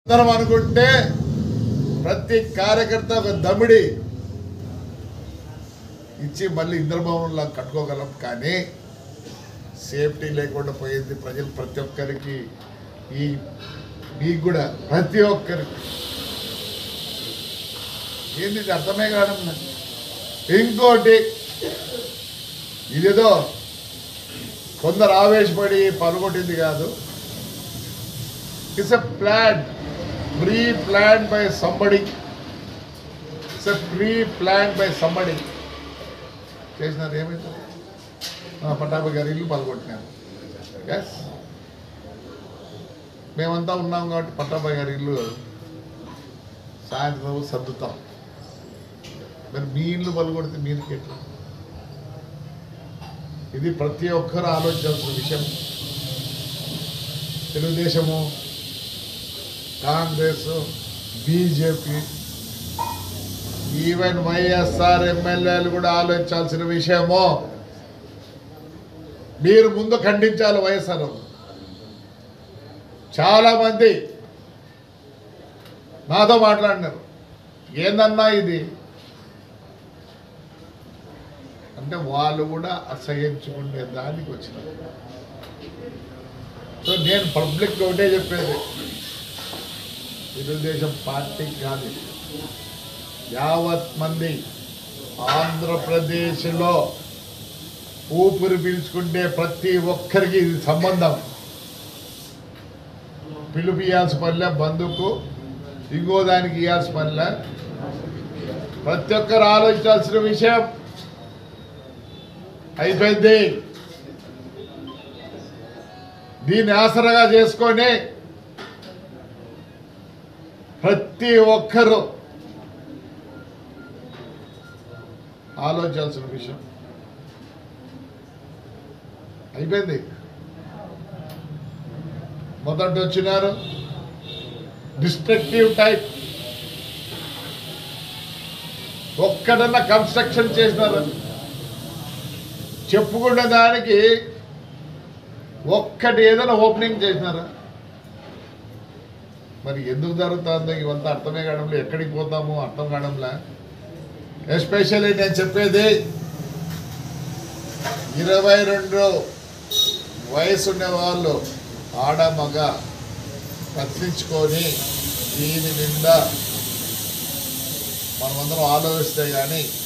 అందరం అనుకుంటే ప్రతి కార్యకర్త ఒక దమిడి ఇచ్చి మళ్ళీ ఇంద్రభవనంలా కట్టుకోగలం కానీ సేఫ్టీ లేకుండా పోయింది ప్రజలు ప్రతి ఒక్కరికి ఈ మీకు కూడా ప్రతి ఒక్కరికి ఏంది ఇది అర్థమే కావడం నాకు. ఇంకోటి ఇదేదో కొందరు ఆవేశపడి పలుగొట్టింది కాదు it's a plan pre plan by somebody it's a pre plan by somebody చేసినారు ఏమైతే పటాభి గారి ఇల్లు పాల్గొట్టినారు ఎస్ మేమంతా ఉన్నాం కాబట్టి పట్టాభి గారి ఇల్లు సాయంత్రం సర్దుతాం మరి మీ ఇల్లు పలుకొడితే మీరు ఎట్లా ఇది ప్రతి ఒక్కరు ఆలోచించాల్సిన విషయం Telugu Desam Congress BJP even YSR ఎమ్మెల్యేలు కూడా ఆలోచించాల్సిన విషయము మీరు ముందు ఖండించాలి వైఎస్ఆర్ చాలా మంది నాతో మాట్లాడినారు ఏందన్నా ఇది అంటే వాళ్ళు కూడా అసహించుకునే దానికి వచ్చినారు సో నేను పబ్లిక్ ఒకటే చెప్పేది తెలుగుదేశం పార్టీ కాదు ఇది. యావత్ మంది ఆంధ్రప్రదేశ్లో ఊపిరి పీల్చుకుంటే ప్రతి ఒక్కరికి ఇది సంబంధం పిలుపు ఇవ్వాల్సిన పనిలే బంధుకు ఇంకో దానికి ఇవ్వాల్సిన పనిలే ప్రతి ఒక్కరు ఆలోచించాల్సిన విషయం అయిపోయింది దీన్ని ఆసరగా చేసుకొని ప్రతి ఒక్కరూ ఆలోచించాల్సిన విషయం అయిపోయింది మొదట వచ్చినారు డిస్ట్రక్టివ్ టైప్ ఒక్కడన్నా కన్స్ట్రక్షన్ చేసినారు చెప్పుకునే దానికి ఒక్కటి ఏదైనా ఓపెనింగ్ చేసినారా మరి ఎందుకు జరుగుతుందో ఇవంతా అర్థమే కావడంలో ఎక్కడికి పోతాము అర్థం కావడంలే ఎస్పెషల్లీ నేను చెప్పేది ఇరవై రెండు వయసు ఉండే వాళ్ళు ఆడ మగ ప్రశ్నించుకొని దీని నిండా మనమందరం ఆలోచిస్తే కానీ